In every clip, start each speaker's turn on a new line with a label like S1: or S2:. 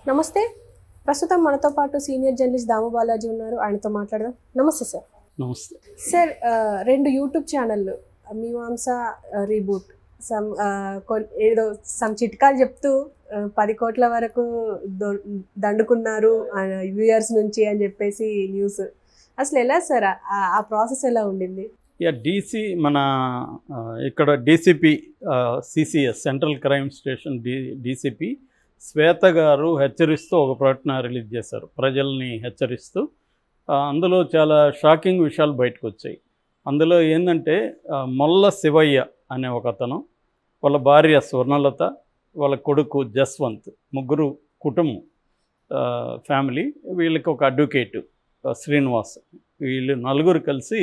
S1: నమస్తే ప్రస్తుతం మనతో పాటు సీనియర్ జర్నలిస్ట్ దాము బాలాజీ ఉన్నారు ఆయనతో మాట్లాడదాం నమస్తే సార్
S2: నమస్తే
S1: సార్ ఆ, రెండు యూట్యూబ్ ఛానళ్ళు మీమాంస రీబూట్ సమ్ ఆ, కొన్- ఏదో సమ్ చిట్కాలు చెప్తూ ఆ, పది కోట్ల వరకు దొ- దండుకున్నారు వ్యూయర్స్ నుంచి అని చెప్పేసి న్యూస్ అసలు ఎలా సార్ ఆ- ఆ ప్రాసెస్ ఎలా ఉండింది
S2: ఇక డీసీ మన ఆ, ఇక్కడ DCP CCS central crime station D DCP Shweta గారు హెచ్చరిస్తూ ఒక ప్రకటన రిలీజ్ చేశారు ప్రజల్ని హెచ్చరిస్తూ ఆ, అందులో చాలా షాకింగ్ విషయాలు బయటకు వచ్చాయి అందులో ఏంటంటే ఆ, మొల్ల శివయ్య అనే ఒక అతను వాళ్ళ భార్య స్వర్ణలత వాళ్ళ కొడుకు జస్వంత్ ముగ్గురు కుటుంబం ఆ, ఫ్యామిలీ వీళ్ళకి ఒక అడ్వకేటు ఆ, శ్రీనివాస్ వీళ్ళు నలుగురు కలిసి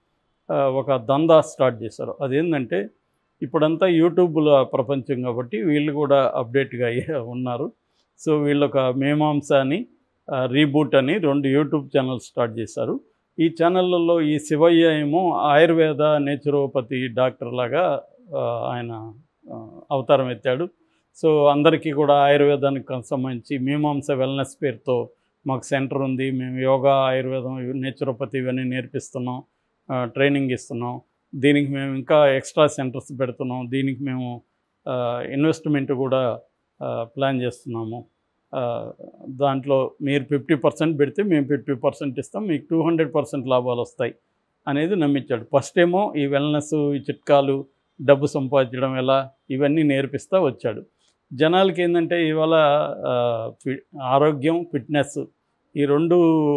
S2: ఆ, ఒక దందా స్టార్ట్ చేశారు అదేంటంటే ఇప్పుడంతా యూట్యూబ్ల ప్రపంచం కాబట్టి వీళ్ళు కూడా అప్డేట్గా అయ్యే- ఉన్నారు సో వీళ్ళు ఒక మేమాంస అని ఆ, రీబూట్ అని రెండు యూట్యూబ్ ఛానల్స్ స్టార్ట్ చేశారు ఈ ఛానళ్ళల్లో ఈ శివయ్య ఏమో ఆయుర్వేద నేచురోపతి డాక్టర్ లాగా ఆ, ఆయన ఆ, అవతారం ఎత్తాడు సో అందరికీ కూడా ఆయుర్వేదానికి సంబంధించి మీమాంస వెల్నెస్ పేరుతో మాకు సెంటర్ ఉంది మేము యోగా ఆయుర్వేదం నేచురోపతి ఇవన్నీ నేర్పిస్తున్నాం ఆ, ట్రైనింగ్ ఇస్తున్నాం దీనికి మేము ఇంకా ఎక్స్ట్రా సెంటర్స్ పెడుతున్నాం దీనికి మేము ఆ, ఇన్వెస్ట్మెంట్ కూడా ఆ, ప్లాన్ చేస్తున్నాము ఆ, దాంట్లో మీరు ఫిఫ్టీ పర్సెంట్ పెడితే మేము ఫిఫ్టీ పర్సెంట్ ఇస్తాం మీకు టూ హండ్రెడ్ పర్సెంట్ లాభాలు వస్తాయి అనేది నమ్మించాడు ఫస్ట్ ఏమో ఈ వెల్నెస్ ఈ చిట్కాలు డబ్బు సంపాదించడం ఎలా ఇవన్నీ నేర్పిస్తూ వచ్చాడు జనాలకి ఏంటంటే ఇవాళ ఆ, ఫి- ఆరోగ్యం ఫిట్నెస్ ఈ రెండు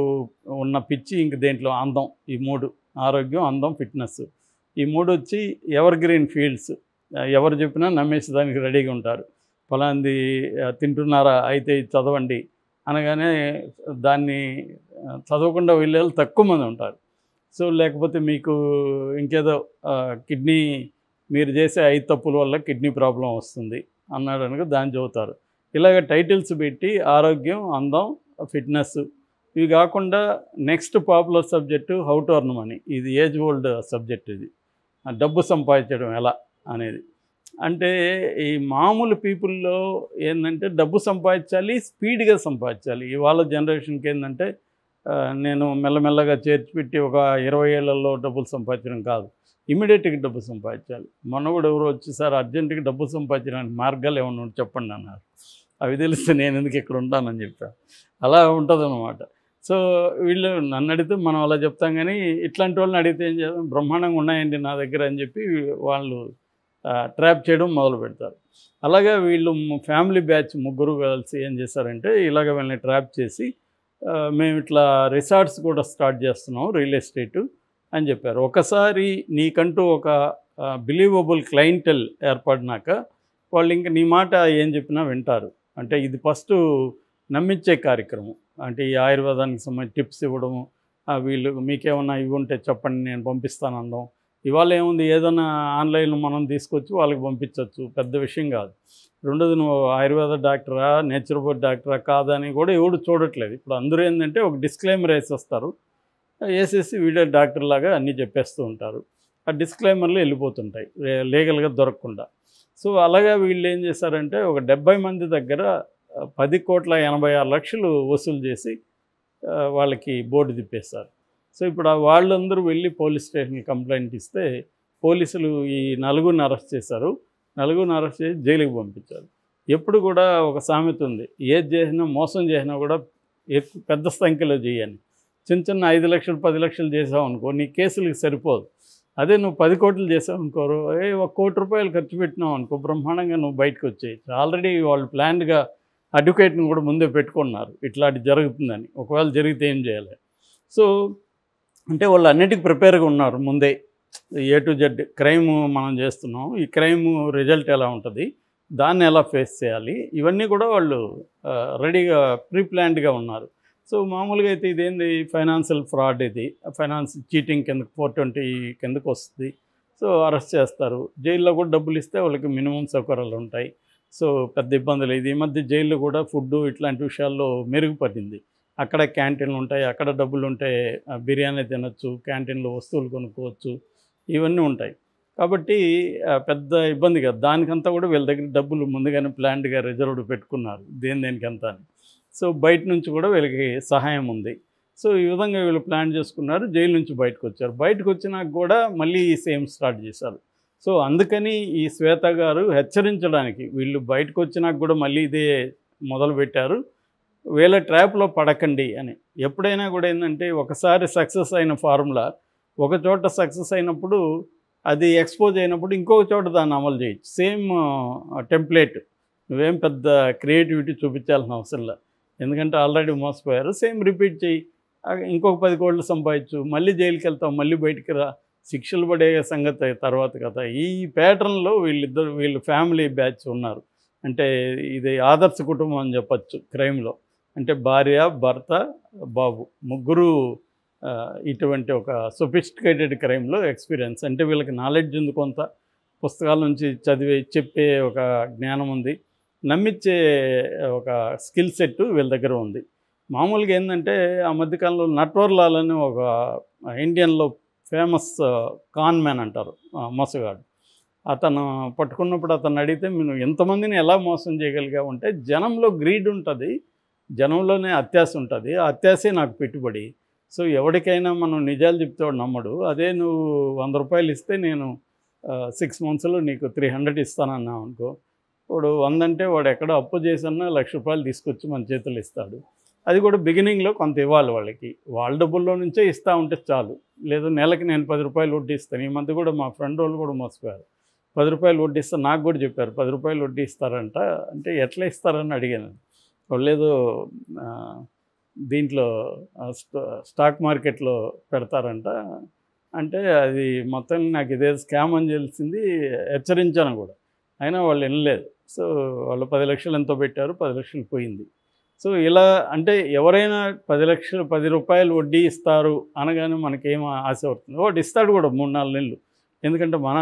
S2: ఉన్న పిచ్చి ఇంక దేంట్లో అందం ఈ మూడు ఆరోగ్యం అందం ఫిట్నెస్ ఈ మూడు వచ్చి ఎవర్ గ్రీన్ ఫీల్డ్స్ ఎవరు చెప్పినా నమ్మేసేదానికి రెడీగా ఉంటారు ఫలాంది ఆ, తింటున్నారా అయితే ఇది చదవండి అనగానే దాన్ని ఆ, చదవకుండా వెళ్ళే వాళ్ళు తక్కువ మంది ఉంటారు సో లేకపోతే మీకు ఇంకేదో కిడ్నీ మీరు చేసే ఐదు తప్పుల వల్ల కిడ్నీ ప్రాబ్లం వస్తుంది అన్నాడు అనగా దాన్ని చదువుతారు ఇలాగ టైటిల్స్ పెట్టి ఆరోగ్యం అందం ఫిట్నెస్ ఇవి కాకుండా next popular subject how to earn money ఇది ఏజ్ ఓల్డ్ సబ్జెక్ట్ ఇది ఆ డబ్బు సంపాదించడం ఎలా అనేది అంటే ఈ మామూలు పీపుల్లో ఏంటంటే డబ్బు సంపాదించాలి స్పీడ్గా సంపాదించాలి ఇవాళ జనరేషన్కి ఏంటంటే ఆ, నేను మెల్లమెల్లగా చేర్చిపెట్టి ఒక ఇరవై ఏళ్లలో డబ్బులు సంపాదించడం కాదు ఇమీడియట్గా డబ్బు సంపాదించాలి మొన్న కూడా ఎవరో వచ్చి సార్ అర్జెంటుగా డబ్బు సంపాదించడానికి మార్గాలు ఏమన్నా ఉంటే చెప్పండి అన్నారు అవి తెలిస్తే నేను ఎందుకు ఇక్కడ ఉంటానని చెప్పాను అలా ఉంటుందన్నమాట సో వీళ్ళు నన్ను అడిగితే మనం అలా చెప్తాం కానీ ఇట్లాంటి వాళ్ళని అడిగితే ఏం చేద్దాం బ్రహ్మాండంగా ఉన్నాయండి నా దగ్గర అని చెప్పి వాళ్ళు ట్రాప్ చేయడం మొదలు పెడతారు అలాగే వీళ్ళు ఫ్యామిలీ బ్యాచ్ ముగ్గురు కలిసి ఏం చేశారంటే ఇలాగ వీళ్ళని ట్రాప్ చేసి ఆ, మేము ఇట్లా రిసార్ట్స్ కూడా స్టార్ట్ చేస్తున్నాం రియల్ ఎస్టేటు అని చెప్పారు ఒకసారి నీకంటూ ఒక బిలీవబుల్ క్లయింటెల్ ఏర్పడినాక వాళ్ళు ఇంక నీ మాట ఏం చెప్పినా వింటారు అంటే ఇది ఫస్ట్ నమ్మించే కార్యక్రమం అంటే ఈ ఆయుర్వేదానికి సంబంధించి టిప్స్ ఇవ్వడము ఆ, వీళ్ళు మీకేమన్నా ఇవి ఉంటే చెప్పండి నేను పంపిస్తాను అనడం ఇవాళ ఏముంది ఏదైనా ఆన్లైన్లో మనం తీసుకొచ్చి వాళ్ళకి పంపించవచ్చు పెద్ద విషయం కాదు రెండోది నువ్వు ఆయుర్వేద డాక్టరా నేచురోపతి డాక్టరా కాదా అని కూడా ఎవడు చూడట్లేదు ఇప్పుడు అందరూ ఏంటంటే ఒక డిస్క్లైమర్ వేసేస్తారు వేసేసి వీడియో డాక్టర్ లాగా అన్నీ చెప్పేస్తూ ఉంటారు ఆ డిస్క్లైమర్లు వెళ్ళిపోతుంటాయి లే- లీగల్గా దొరకకుండా సో అలాగా వీళ్ళు ఏం చేశారంటే ఒక డెబ్బై మంది దగ్గర ఆ, పది కోట్ల ఎనభై ఆరు లక్షలు వసూలు చేసి ఆ, వాళ్ళకి బోర్డు తిప్పేస్తారు సో ఇప్పుడు ఆ వాళ్ళందరూ వెళ్ళి పోలీస్ స్టేషన్కి కంప్లైంట్ ఇస్తే పోలీసులు ఈ నలుగురిని అరెస్ట్ చేశారు నలుగురిని అరెస్ట్ చేసి జైలుకి పంపించారు ఎప్పుడు కూడా ఒక సామెత ఉంది ఏది చేసినా మోసం చేసినా కూడా ఎక్కువ పెద్ద సంఖ్యలో చేయని చిన్న చిన్న ఐదు లక్షలు పది లక్షలు చేసావు అనుకో నీ కేసులకి సరిపోదు అదే నువ్వు పది కోట్లు చేసావు అనుకోరు ఏ ఒక కోటి రూపాయలు ఖర్చు పెట్టినావు అనుకో బ్రహ్మాండంగా నువ్వు బయటకు వచ్చేయచ్చు ఆల్రెడీ వాళ్ళు ప్లాన్డ్గా అడ్వకేట్ని కూడా ముందే పెట్టుకున్నారు ఇట్లాంటి జరుగుతుందని ఒకవేళ జరిగితే ఏం చేయాలి సో అంటే వాళ్ళు అన్నిటికీ ప్రిపేర్గా ఉన్నారు ముందే ఏ టు జెడ్ క్రైమ్ మనం చేస్తున్నాం ఈ క్రైమ్ రిజల్ట్ ఎలా ఉంటుంది దాన్ని ఎలా ఫేస్ చేయాలి ఇవన్నీ కూడా వాళ్ళు ఆ, రెడీగా ప్రీ ప్లాన్డ్గా ఉన్నారు సో మామూలుగా అయితే ఇదేంది ఫైనాన్షియల్ ఫ్రాడ్ ఇది ఫైనాన్స్ చీటింగ్ కిందకు ఫోర్ ట్వంటీ కిందకు వస్తుంది సో అరెస్ట్ చేస్తారు జైల్లో కూడా డబ్బులు ఇస్తే వాళ్ళకి మినిమం సౌకర్యాలు ఉంటాయి సో పెద్ద ఇబ్బందులు ఇది ఈ మధ్య జైల్లో కూడా ఫుడ్ ఇట్లాంటి విషయాల్లో మెరుగుపడింది అక్కడ క్యాంటీన్లు ఉంటాయి అక్కడ డబ్బులు ఉంటే ఆ, బిర్యానీ తినొచ్చు క్యాంటీన్లో వస్తువులు కొనుక్కోవచ్చు ఇవన్నీ ఉంటాయి కాబట్టి ఆ, పెద్ద ఇబ్బంది కాదు దానికంతా కూడా వీళ్ళ దగ్గర డబ్బులు ముందుగానే ప్లాన్డ్గా రిజర్వ్డ్ పెట్టుకున్నారు దేని దేనికంతా అని సో బయట నుంచి కూడా వీళ్ళకి సహాయం ఉంది సో ఈ విధంగా వీళ్ళు ప్లాన్ చేసుకున్నారు జైలు నుంచి బయటకు వచ్చారు బయటకు వచ్చినాక కూడా మళ్ళీ సేమ్ స్టార్ట్ చేశారు సో అందుకని ఈ శ్వేత గారు హెచ్చరించడానికి వీళ్ళు బయటకు వచ్చినాక కూడా మళ్ళీ ఇదే మొదలుపెట్టారు వీళ్ళ ట్రాప్లో పడకండి అని ఎప్పుడైనా కూడా ఏంటంటే ఒకసారి సక్సెస్ అయిన ఫార్ములా ఒక చోట సక్సెస్ అయినప్పుడు అది ఎక్స్పోజ్ అయినప్పుడు ఇంకొక చోట దాన్ని అమలు చేయొచ్చు సేమ్ టెంప్లెట్ నువ్వేం పెద్ద క్రియేటివిటీ చూపించాల్సిన అవసరం లేదు ఎందుకంటే ఆల్రెడీ మోసపోయారు సేమ్ రిపీట్ చేయి ఆ, ఇంకొక పది కోట్లు సంపాదించు మళ్ళీ జైలుకి వెళ్తావు మళ్ళీ బయటికి రా శిక్షలు పడే సంగతి తర్వాత కథ ఈ ప్యాటర్న్లో వీళ్ళిద్దరు వీళ్ళు ఫ్యామిలీ బ్యాచ్ ఉన్నారు అంటే ఇది ఆదర్శ కుటుంబం అని చెప్పచ్చు క్రైమ్లో అంటే భార్య భర్త బాబు ముగ్గురు ఆ, ఇటువంటి ఒక సొఫిస్టికేటెడ్ క్రైమ్లో ఎక్స్పీరియన్స్ అంటే వీళ్ళకి నాలెడ్జ్ ఉంది కొంత పుస్తకాల నుంచి చదివి చెప్పే ఒక జ్ఞానం ఉంది నమ్మించే ఒక స్కిల్ సెట్ వీళ్ళ దగ్గర ఉంది మామూలుగా ఏంటంటే ఆ మధ్యకాలంలో నట్వర్లాల్ అని ఒక ఇండియన్లో ఫేమస్ కాన్ మ్యాన్ అంటారు ఆ, మోసగాడు అతను పట్టుకున్నప్పుడు అతను అడిగితే మీరు ఎంతమందిని ఎలా మోసం చేయగలిగావు అంటే జనంలో గ్రీడ్ ఉంటుంది జనంలోనే అత్యాశ ఉంటుంది ఆ అత్యాశే నాకు పెట్టుబడి సో ఎవరికైనా మనం నిజాలు చెప్తే వాడు నమ్మడు అదే నువ్వు వంద రూపాయలు ఇస్తే నేను సిక్స్ మంత్స్లో నీకు త్రీ హండ్రెడ్ ఇస్తానన్నావు అనుకో వాడు వంద అంటే వాడు ఎక్కడో అప్పు చేసన్నా లక్ష రూపాయలు తీసుకొచ్చి మన చేతులు ఇస్తాడు అది కూడా బిగినింగ్లో కొంత ఇవ్వాలి వాళ్ళకి వాళ్ళ డబ్బుల్లో నుంచే ఇస్తూ ఉంటే చాలు లేదు నెలకి నేను పది రూపాయలు వడ్డీ ఇస్తాను ఈ మధ్య కూడా మా ఫ్రెండ్ వాళ్ళు కూడా మోసపోయారు పది రూపాయలు వడ్డీ ఇస్తా నాకు కూడా చెప్పారు పది రూపాయలు వడ్డీ ఇస్తారంట అంటే ఎట్లా ఇస్తారని అడిగాను వాళ్ళు ఏదో ఆ, దీంట్లో ఆ, స్టా- స్టాక్ మార్కెట్లో పెడతారంట అంటే అది మొత్తం నాకు ఇదే స్కామ్ అని తెలిసింది హెచ్చరించాను కూడా అయినా వాళ్ళు వినలేదు సో వాళ్ళు పది లక్షలు ఎంతో పెట్టారు పది లక్షలు పోయింది సో ఇలా అంటే ఎవరైనా పది లక్షలు పది రూపాయలు వడ్డీ ఇస్తారు అనగానే మనకేం ఆశ అవుతుంది వాడు ఇస్తాడు కూడా మూడు నాలుగు నెలలు ఎందుకంటే మన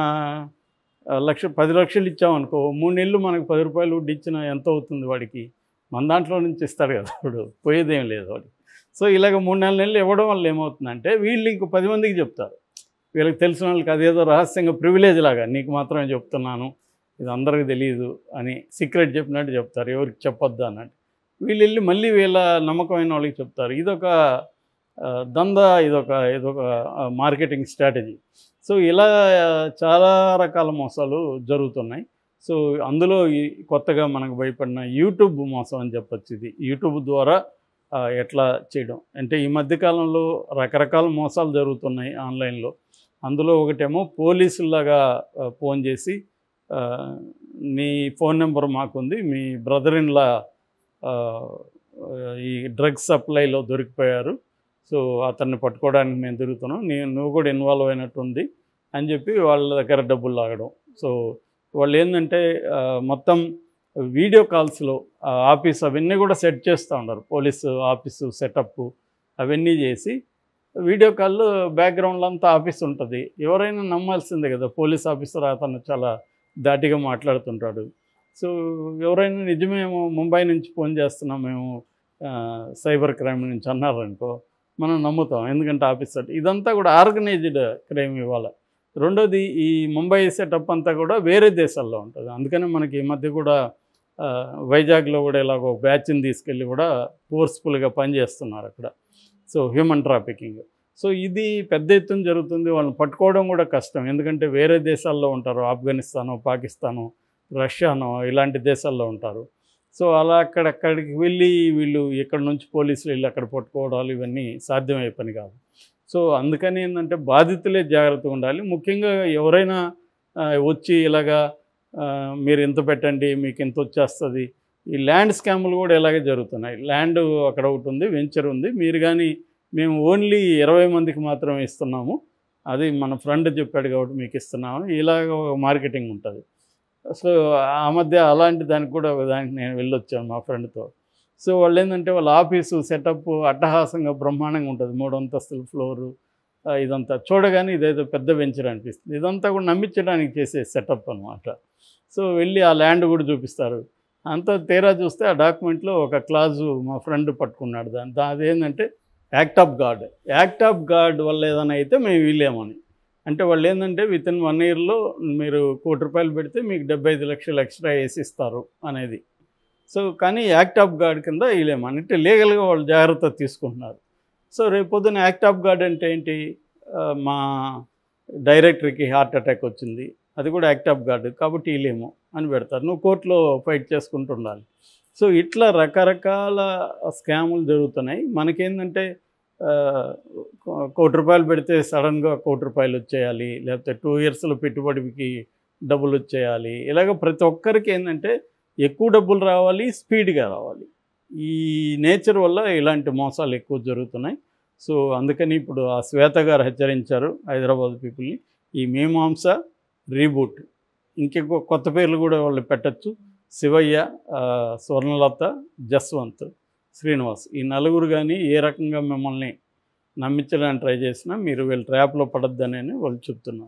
S2: ఆ, లక్ష పది లక్షలు ఇచ్చామనుకో మూడు నెలలు మనకు పది రూపాయలు వడ్డీ ఇచ్చినా ఎంత అవుతుంది వాడికి మన దాంట్లో నుంచి ఇస్తాడు కదా వాడు పోయేదేం లేదు వాడికి సో ఇలాగ మూడు నాలుగు నెలలు ఇవ్వడం వల్ల ఏమవుతుందంటే వీళ్ళు ఇంకో పది మందికి చెప్తారు వీళ్ళకి తెలిసిన వాళ్ళకి అదేదో రహస్యంగా ప్రివిలేజ్ లాగా నీకు మాత్రమే చెప్తున్నాను ఇది అందరికీ తెలియదు అని సీక్రెట్ చెప్పినట్టు చెప్తారు ఎవరికి చెప్పొద్దు అన్నట్టు వీళ్ళు వెళ్ళి మళ్ళీ వీళ్ళ నమ్మకమైన వాళ్ళకి చెప్తారు ఇదొక ఆ, దందా ఇదొక ఇదొక ఆ, మార్కెటింగ్ స్ట్రాటజీ సో ఇలా చాలా రకాల మోసాలు జరుగుతున్నాయి సో అందులో ఈ కొత్తగా మనకు భయపడిన యూట్యూబ్ మోసం అని చెప్పొచ్చు ఇది యూట్యూబ్ ద్వారా ఆ, ఎట్లా చేయడం అంటే ఈ మధ్యకాలంలో రకరకాల మోసాలు జరుగుతున్నాయి ఆన్లైన్లో అందులో ఒకటేమో పోలీసులాగా ఆ, ఫోన్ చేసి ఆ, నీ ఫోన్ నెంబర్ మాకుంది మీ బ్రదర్ ఇన్లా ఈ డ్రగ్స్ సప్లైలో దొరికిపోయారు సో అతన్ని పట్టుకోవడానికి మేము తిరుగుతున్నాం నేను నువ్వు కూడా ఇన్వాల్వ్ అయినట్టు ఉంది అని చెప్పి వాళ్ళ దగ్గర డబ్బులు లాగడం సో వాళ్ళు ఏంటంటే ఆ, మొత్తం వీడియో కాల్స్లో ఆఫీస్ అవన్నీ కూడా సెట్ చేస్తూ ఉన్నారు పోలీసు ఆఫీసు సెటప్ అవన్నీ చేసి వీడియో కాల్లో బ్యాక్గ్రౌండ్లో అంతా ఆఫీస్ ఉంటుంది ఎవరైనా నమ్మాల్సిందే కదా పోలీస్ ఆఫీసర్ అతను చాలా దాటిగా మాట్లాడుతుంటాడు సో ఎవరైనా నిజమేమో ముంబై నుంచి ఫోన్ చేస్తున్నాం మేము ఆ, సైబర్ క్రైమ్ నుంచి అన్నారనుకో మనం నమ్ముతాం ఎందుకంటే ఆఫీసర్ ఇదంతా కూడా ఆర్గనైజ్డ్ క్రైమ్ ఇవాళ రెండోది ఈ ముంబై సెటప్ అంతా కూడా వేరే దేశాల్లో ఉంటుంది అందుకని మనకి ఈ మధ్య కూడా ఆ, వైజాగ్లో కూడా ఇలాగ ఒక బ్యాచ్ని తీసుకెళ్ళి కూడా ఫోర్స్ఫుల్గా పనిచేస్తున్నారు అక్కడ సో హ్యూమన్ ట్రాఫికింగ్ సో ఇది పెద్ద ఎత్తున జరుగుతుంది వాళ్ళని పట్టుకోవడం కూడా కష్టం ఎందుకంటే వేరే దేశాల్లో ఉంటారు ఆఫ్ఘనిస్తాను పాకిస్తాను రష్యానో ఇలాంటి దేశాల్లో ఉంటారు సో అలా అక్కడక్కడికి వెళ్ళి వీళ్ళు ఇక్కడ నుంచి పోలీసులు వెళ్ళి అక్కడ పట్టుకోవడాలు ఇవన్నీ సాధ్యమయ్యే పని కాదు సో అందుకని ఏంటంటే బాధితులే జాగ్రత్తగా ఉండాలి ముఖ్యంగా ఎవరైనా ఆ, వచ్చి ఇలాగా ఆ, మీరు ఎంత పెట్టండి మీకు ఎంత వచ్చేస్తుంది ఈ ల్యాండ్ స్కాములు కూడా ఇలాగే జరుగుతున్నాయి ల్యాండ్ అక్కడ ఒకటి ఉంది వెంచర్ ఉంది మీరు కానీ మేము ఓన్లీ ఇరవై మందికి మాత్రమే ఇస్తున్నాము అది మన ఫ్రెండ్ చెప్పాడు కాబట్టి మీకు ఇస్తున్నాము ఇలాగ ఒక మార్కెటింగ్ ఉంటుంది సో ఆ మధ్య అలాంటి దానికి కూడా ఒక దానికి నేను వెళ్ళొచ్చాను మా ఫ్రెండ్తో సో వాళ్ళు ఏంటంటే వాళ్ళ ఆఫీసు సెటప్ అట్టహాసంగా బ్రహ్మాండంగా ఉంటుంది మూడు అంతస్తుల ఫ్లోరు ఆ, ఇదంతా చూడగానే ఇదేదో పెద్ద వెంచర్ అనిపిస్తుంది ఇదంతా కూడా నమ్మించడానికి చేసే సెటప్ అనమాట సో వెళ్ళి ఆ ల్యాండ్ కూడా చూపిస్తారు అంతా తీరా చూస్తే ఆ డాక్యుమెంట్లో ఒక క్లాజు మా ఫ్రెండ్ పట్టుకున్నాడు దాని దా- అదేంటంటే act of God act of God వల్ల ఏదైనా అయితే మేము వీలేమని అంటే వాళ్ళు ఏంటంటే విత్ ఇన్ వన్ ఇయర్లో మీరు కోటి రూపాయలు పెడితే మీకు డెబ్బై ఐదు లక్షలు ఎక్స్ట్రా వేసిస్తారు అనేది సో కానీ యాక్ట్ ఆఫ్ గార్డ్ కింద వేయలేము అంటే లీగల్గా వాళ్ళు జాగ్రత్త తీసుకుంటున్నారు సో రేపు పొద్దున యాక్ట్ ఆఫ్ గార్డ్ అంటే ఏంటి ఆ, మా డైరెక్టర్కి హార్ట్ అటాక్ వచ్చింది అది కూడా యాక్ట్ ఆఫ్ గార్డ్ కాబట్టి వేయలేము అని పెడతారు నువ్వు కోర్టులో ఫైట్ చేసుకుంటూ ఉండాలి సో ఇట్లా రకరకాల స్కాములు జరుగుతున్నాయి మనకేంటంటే ఆ, కో- కోటి రూపాయలు పెడితే సడన్గా కోటి రూపాయలు వచ్చేయాలి లేకపోతే టూ ఇయర్స్లో పెట్టుబడికి డబ్బులు వచ్చేయాలి ఇలాగ ప్రతి ఒక్కరికి ఏంటంటే ఎక్కువ డబ్బులు రావాలి స్పీడ్గా రావాలి ఈ నేచర్ వల్ల ఇలాంటి మోసాలు ఎక్కువ జరుగుతున్నాయి సో అందుకని ఇప్పుడు ఆ శ్వేత గారు హెచ్చరించారు హైదరాబాద్ పీపుల్ని ఈ మీమాంస రీబూట్ ఇంకెక్కువ కొత్త పేర్లు కూడా వాళ్ళు పెట్టచ్చు శివయ్య ఆ, స్వర్ణలత జస్వంత్ శ్రీనివాస్ ఈ నలుగురు కానీ ఏ రకంగా మిమ్మల్ని నమ్మించడానికి ట్రై చేసినా మీరు వీళ్ళ ట్రాప్లో పడొద్దనే వాళ్ళు చెప్తున్నారు